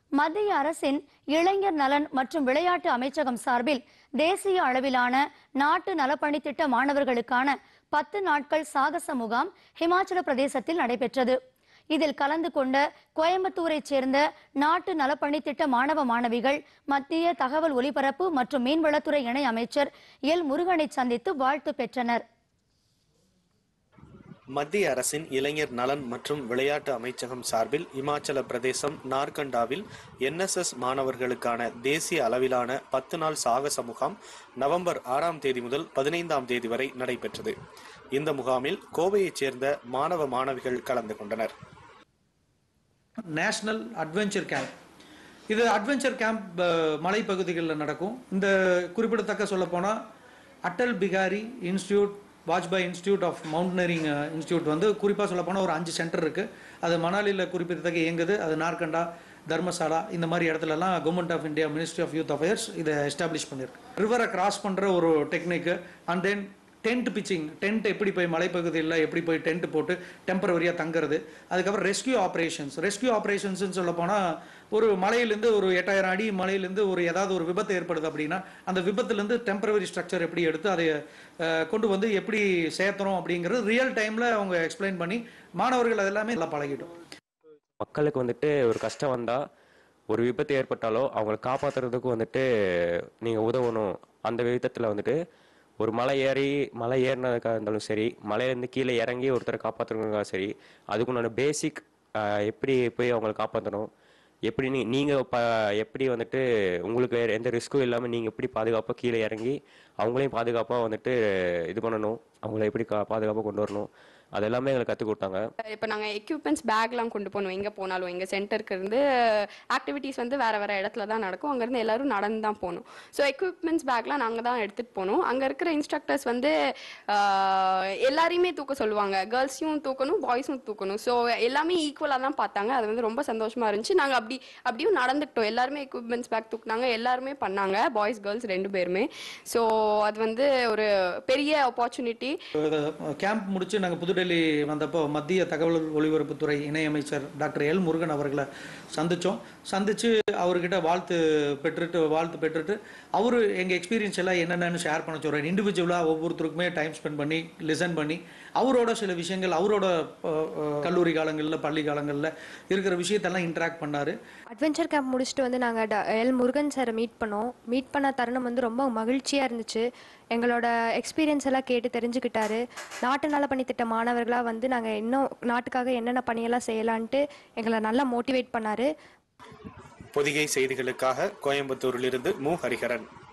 மத்திய அரசின் இளைஞர் நலன் மற்றும் விளையாட்டு அமைச்சகம் சார்பில் தேசிய அளவிலான நாட்டு நலப்பணி திட்ட மாணவர்களுக்கான பத்து நாட்கள் சாகச முகாம் ஹிமாச்சல பிரதேசத்தில் நடைபெற்றது இதில் கலந்து கொண்ட கோயம்புத்தூரைச் சேர்ந்த நாட்டு நலப்பணி திட்ட மாணவ மாணவிகள் மத்திய தகவல் ஒலிபரப்பு மற்றும் மீன்வளத்துறை இணை அமைச்சர் எல் முருகனை சந்தித்து வாழ்த்து பெற்றனர் மத்திய அரசின் இளைஞர் நலன் மற்றும் விளையாட்டு அமைச்சகம் சார்பில் இமாச்சல பிரதேசம் நார்கண்டாவில் என்எஸ்எஸ் மாணவர்களுக்கான தேசிய அளவிலான பத்து நாள் சாகச முகாம் நவம்பர் ஆறாம் தேதி முதல் பதினைந்தாம் தேதி வரை நடைபெற்றது இந்த முகாமில் கோவையைச் சேர்ந்த மாணவ மாணவிகள் கலந்து கொண்டனர் நேஷ்னல் அட்வென்ச்சர் கேம்ப் இது அட்வென்ச்சர் கேம்ப் மலைப்பகுதிகளில் நடக்கும் இந்த குறிப்பிடத்தக்க சொல்லப்போனால் Atal Bihari institute Vajpayee institute of mountaineering institute வந்து குறிப்பாக சொல்லப்போனால் ஒரு அஞ்சு சென்டர் இருக்குது அது மணாலியில் குறிப்பிடத்தக்க இயங்குது அது நார்கண்டா தர்மசாலா இந்த மாதிரி இடத்துலலாம் government of India ministry of youth affairs இதை எஸ்டாப்ளிஷ் பண்ணியிருக்கு ரிவரை கிராஸ் பண்ணுற ஒரு technique and then tent pitching tent எப்படி போய் மலைப்பகுதியில் எப்படி போய் டென்ட் போட்டு டெம்பரவரியாக தங்குறது அதுக்கப்புறம் ரெஸ்கியூ ஆப்ரேஷன்ஸ் ரெஸ்கியூ ஆப்ரேஷன்ஸ்னு சொல்ல போனால் ஒரு மலையிலேருந்து ஒரு எட்டாயிரம் அடி மலையிலேருந்து ஒரு ஏதாவது ஒரு விபத்து ஏற்படுது அப்படின்னா அந்த விபத்துலேருந்து டெம்பரவரி ஸ்ட்ரக்சர் எப்படி எடுத்து அதை அஹ், கொண்டு வந்து எப்படி சேர்த்துறோம் அப்படிங்கிறது ரியல் டைமில் அவங்க எக்ஸ்பிளைன் பண்ணி மாணவர்கள் அதெல்லாமே நல்லா பழகிட்டோம் மக்களுக்கு வந்துட்டு ஒரு கஷ்டம் வந்தால் ஒரு விபத்து ஏற்பட்டாலோ அவங்களை காப்பாற்றுறதுக்கும் வந்துட்டு நீங்கள் உதவணும் அந்த விதத்தில் வந்துட்டு ஒரு மலை ஏறி மலை ஏறினதுக்காக இருந்தாலும் சரி மலையிலேருந்து கீழே இறங்கி ஒருத்தரை காப்பாற்றுறதுக்காக சரி அதுக்குண்டான பேசிக் எப்படி போய் அவங்களை காப்பாற்றணும் எப்படி நீ நீங்கள் ப எப்படி வந்துட்டு உங்களுக்கு வேறு எந்த ரிஸ்க்கும் இல்லாமல் நீங்கள் எப்படி பாதுகாப்பாக கீழே இறங்கி அவங்களையும் பாதுகாப்பாக வந்துட்டு இது பண்ணணும் அவங்கள எப்படி கா பாதுகாப்பாக கொண்டு வரணும் அது எல்லாமே எங்களுக்கு கற்றுக் கொடுத்தாங்க இப்போ நாங்கள் எக்யூப்மெண்ட்ஸ் பேக்லாம் கொண்டு போகணும் எங்கே போனாலும் எங்கள் சென்டருக்கு இருந்து ஆக்டிவிட்டீஸ் வந்து வேறு வேறு இடத்துல தான் நடக்கும் அங்கேருந்து எல்லாரும் நடந்து தான் போகணும் ஸோ எக்யூப்மெண்ட்ஸ் பேக்லாம் நாங்கள் தான் எடுத்துகிட்டு போகணும் அங்கே இருக்கிற இன்ஸ்ட்ரக்டர்ஸ் வந்து ஆஹ், எல்லாரையுமே தூக்க சொல்லுவாங்க கேர்ள்ஸையும் தூக்கணும் பாய்ஸும் தூக்கணும் ஸோ எல்லாமே ஈக்குவலாக தான் பார்த்தாங்க அது வந்து ரொம்ப சந்தோஷமாக இருந்துச்சு நாங்கள் அப்படி அப்படியும் நடந்துக்கிட்டோம் எல்லாருமே எக்யூப்மெண்ட்ஸ் பேக் தூக்குனாங்க எல்லாருமே பண்ணாங்க பாய்ஸ் கேர்ள்ஸ் ரெண்டு பேருமே ஸோ அது வந்து ஒரு பெரிய ஆப்பர்ச்சுனிட்டி கேம்ப் முடிச்சு நாங்கள் புதுடெல்லி வந்தப்போ மத்திய தகவல் ஒலிபரப்புத்துறை இணையமைச்சர் டாக்டர் எல் முருகன் அவர்களை சந்தித்தோம் சந்திச்சு அவர்கிட்ட வாழ்த்து பெற்றுட்டு வாழ்த்து பெற்றுட்டு அவர் எங்கள் எக்ஸ்பீரியன்ஸ் எல்லாம் என்னென்னு ஷேர் பண்ண சொல்கிறார் இண்டிவிஜுவலாக ஒவ்வொருத்தருக்குமே டைம் ஸ்பெண்ட் பண்ணி லிசன் பண்ணி அவரோட சில விஷயங்கள் அவரோட அஹ், அஹ், கல்லூரி காலங்களில் பள்ளி காலங்களில் இருக்கிற விஷயத்தெல்லாம் இன்ட்ராக்ட் பண்ணார் அட்வென்ச்சர் கேம்ப் முடிச்சுட்டு வந்து நாங்கள் எல் முருகன் சாரை மீட் பண்ணோம் மீட் பண்ண தருணம் வந்து ரொம்ப மகிழ்ச்சியாக இருந்துச்சு எங்களோட எக்ஸ்பீரியன்ஸ் எல்லாம் கேட்டு தெரிஞ்சுக்கிட்டாரு நாட்டு நல பணி திட்ட மாணவர்களாக வந்து நாங்கள் இன்னும் நாட்டுக்காக என்னென்ன பணியெல்லாம் செய்யலான்ட்டு எங்களை நல்லா மோட்டிவேட் பண்ணார் பொதிகை செய்திகளுக்காக கோயம்புத்தூரிலிருந்து மு ஹரிஹரன்